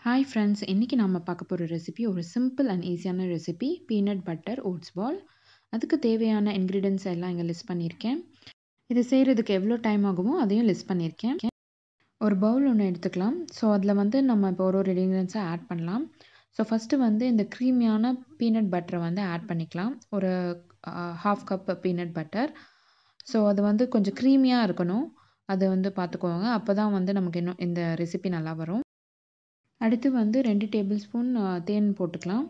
hi friends இன்றைக்கி நம்ம பார்க்க போகிற ரெசிபி ஒரு சிம்பிள் அண்ட் ஈஸியான recipe peanut butter oats ball அதுக்கு தேவையான இன்க்ரீடியன்ஸ் எல்லாம் இங்கே லிஸ்ட் பண்ணியிருக்கேன் இது செய்கிறதுக்கு எவ்வளோ டைம் ஆகுமோ அதையும் லிஸ்ட் பண்ணியிருக்கேன் ஒரு பவுல் ஒன்று எடுத்துக்கலாம் ஸோ அதில் வந்து நம்ம இப்போ ஒரு ஒரு இன்க்ரீடியன்ஸை ஆட் பண்ணலாம் ஸோ ஃபஸ்ட்டு வந்து இந்த க்ரீமியான பீனட் பட்டரை வந்து ஆட் பண்ணிக்கலாம் ஒரு half cup peanut butter so அது வந்து கொஞ்சம் க்ரீமியாக இருக்கணும் அதை வந்து பார்த்துக்கோங்க அப்போ தான் வந்து நமக்கு இன்னும் இந்த ரெசிபி நல்லா வரும் அடுத்து வந்து ரெண்டு டேபிள் ஸ்பூன் தேன் போட்டுக்கலாம்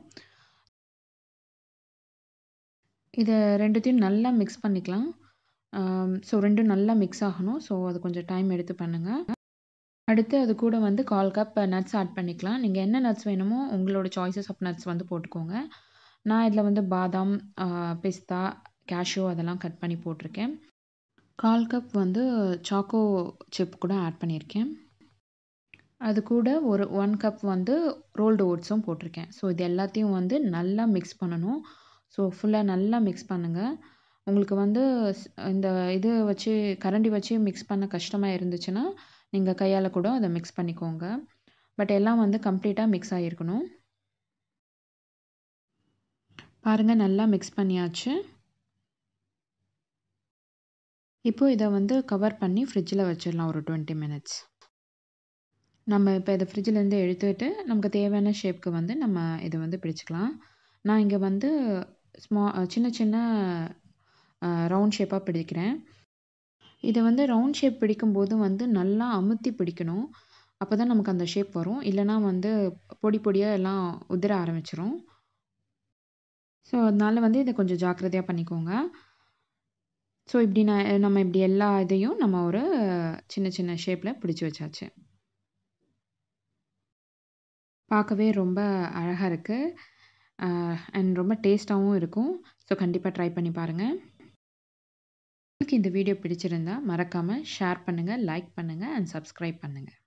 இதை ரெண்டுத்தையும் நல்லா மிக்ஸ் பண்ணிக்கலாம் ஸோ ரெண்டும் நல்லா மிக்ஸ் ஆகணும் ஸோ அது கொஞ்சம் டைம் எடுத்து பண்ணுங்கள் அடுத்து அது கூட வந்து கால் கப் நட்ஸ் ஆட் பண்ணிக்கலாம் நீங்கள் என்ன நட்ஸ் வேணுமோ உங்களோட சாய்ஸஸ் ஆஃப் நட்ஸ் வந்து போட்டுக்கோங்க நான் இதில் வந்து பாதாம் பிஸ்தா கேஷ்யூ அதெல்லாம் கட் பண்ணி போட்டிருக்கேன் கால் கப் வந்து சாக்கோ சிப் கூட ஆட் பண்ணியிருக்கேன் அது கூட ஒரு ஒன் கப் வந்து ரோல்டு ஓட்ஸும் போட்டிருக்கேன் ஸோ இது எல்லாத்தையும் வந்து நல்லா மிக்ஸ் பண்ணணும் ஸோ ஃபுல்லாக நல்லா மிக்ஸ் பண்ணுங்கள் உங்களுக்கு வந்து இந்த இது வச்சு கரண்டி வச்சு மிக்ஸ் பண்ண கஷ்டமாக இருந்துச்சுன்னா நீங்கள் கையால் கூட அதை மிக்ஸ் பண்ணிக்கோங்க பட் எல்லாம் வந்து கம்ப்ளீட்டாக மிக்ஸ் ஆகிருக்கணும் பாருங்கள் நல்லா மிக்ஸ் பண்ணியாச்சு இப்போது இதை வந்து கவர் பண்ணி ஃப்ரிட்ஜில் வச்சிடலாம் ஒரு டுவெண்ட்டி மினிட்ஸ் நம்ம இப்போ இதை ஃப்ரிட்ஜிலேருந்து எடுத்துகிட்டு நமக்கு தேவையான ஷேப்க்கு வந்து நம்ம இதை வந்து பிடிச்சிக்கலாம் நான் இங்கே வந்து ஸ்மா சின்ன சின்ன ரவுண்ட் ஷேப்பாக பிடிக்கிறேன் இதை வந்து ரவுண்ட் ஷேப் பிடிக்கும்போது வந்து நல்லா அமுத்தி பிடிக்கணும் அப்போ தான் நமக்கு அந்த ஷேப் வரும் இல்லைனா வந்து பொடி பொடியாக எல்லாம் உதிர ஆரம்பிச்சிரும் ஸோ அதனால் வந்து இதை கொஞ்சம் ஜாக்கிரதையாக பண்ணிக்கோங்க ஸோ இப்படி நான் நம்ம இப்படி எல்லா இதையும் நம்ம ஒரு சின்ன சின்ன ஷேப்பில் பிடிச்சி வச்சாச்சு பார்க்கவே ரொம்ப அழகாக இருக்குது அண்ட் ரொம்ப டேஸ்ட்டாகவும் இருக்கும் ஸோ கண்டிப்பாக ட்ரை பண்ணி பாருங்கள் உங்களுக்கு இந்த வீடியோ பிடிச்சிருந்தா மறக்காமல் ஷேர் பண்ணுங்கள் லைக் பண்ணுங்கள் அண்ட் சப்ஸ்கிரைப் பண்ணுங்கள்